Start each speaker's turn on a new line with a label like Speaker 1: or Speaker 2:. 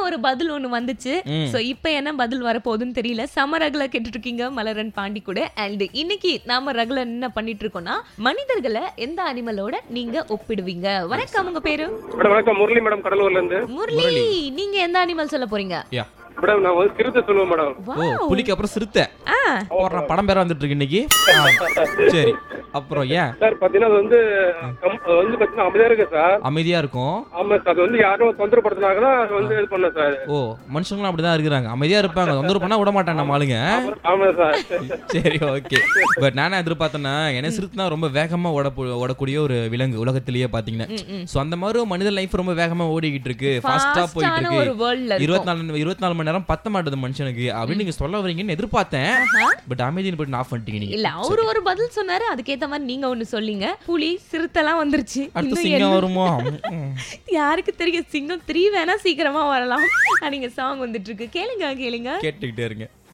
Speaker 1: ஒரு பதில் ஒண்ணு வந்துச்சு
Speaker 2: ம்.
Speaker 1: சோ இப்போ என்ன பதில் வரப்போகுதுன்னு தெரியல சம ரகுல கேட்டுட்டு இருக்கீங்க மலரன் பாண்டி கூட அண்ட் இன்னைக்கு நாம ரகுல என்ன பண்ணிட்டு இருக்கோம்னா மனிதர்களை எந்த அனிமலோட நீங்க ஒப்பிடுவீங்க வணக்கம் உங்க பேரு
Speaker 3: மேடம் வணக்கம் முரளி மேடம் கடலூர்ல இருந்து
Speaker 1: முரளி நீங்க எந்த அனிமல் சொல்ல போறீங்க
Speaker 2: யா
Speaker 3: மேடம் நான் வந்து சிறுத்தை சொல்லுவேன் மேடம்
Speaker 2: ஓ
Speaker 1: Wow.
Speaker 2: புலிக்கு அப்புறம் சிறுத்தை
Speaker 1: ஆ
Speaker 2: போடுற படம் பேர வந்துட்டு இருக்கு இன்னைக்கு ஆ, சரி அப்புறம் ஏன்
Speaker 3: சார் பாத்தீங்கன்னா அது வந்து கம்- அது வந்து பாத்தீங்கன்னா அமைதியா இருக்கு சார்
Speaker 2: அமைதியா இருக்கும்
Speaker 3: ஆமா சார் அது வந்து யாரும் தொந்தரவு படுத்தினாங்கன்னா அது வந்து இது பண்ண சார்
Speaker 2: ஓ மனுஷங்களும் அப்படிதான் இருக்கிறாங்க அமைதியா இருப்பாங்க தொந்தரவு பண்ணா விட மாட்டாங்க நம்ம ஆளுங்க
Speaker 3: ஆமா சார்
Speaker 2: சரி ஓகே பட் நானே எதிர்பார்த்தேன்னா என்ன சிறுத்தைனா ரொம்ப வேகமா ஓட ஓடக்கூடிய ஒரு விலங்கு உலகத்திலேயே பாத்தீங்கன்னா
Speaker 1: ம், ம்.
Speaker 2: சோ அந்த மாதிரி மனித லைஃப் ரொம்ப வேகமா ஓடிக்கிட்டு இருக்கு ஃபாஸ்டா போயிட்டு
Speaker 1: ஃபாஸ்டான
Speaker 2: இருக்கு
Speaker 1: ஒரு வேர்ல்ட்ல
Speaker 2: இருபத்தி நாலு இருபத்தி நாலு மணி நேரம் பத்த மாட்டேது மனுஷனுக்கு அப்படின்னு நீங்க சொல்ல வரீங்கன்னு எதிர்பார்த்தேன் பட் அமைதின்னு போயிட்டு ஆஃப் பண்ணிட்டீங்க நீங்க
Speaker 1: இல்ல அவரு ஒரு பதில் சொன்னாரு அதுக்கேத்த மாதிரி நீங்க ஒண்ணு சொல்லிங்க புலி சிறுத்தைலாம் வந்துருச்சு
Speaker 2: அடுத்து
Speaker 1: இன்னும்
Speaker 2: சிங்கம்
Speaker 1: என்ன-
Speaker 2: வருமோ ம்.
Speaker 1: யாருக்கு தெரியும் சிங்கம் த்ரீ வேணா சீக்கிரமா வரலாம் நீங்க சாங் வந்துட்டு இருக்கு கேளுங்க கேளுங்க
Speaker 2: கேட்டுக்கிட்டே இருங்க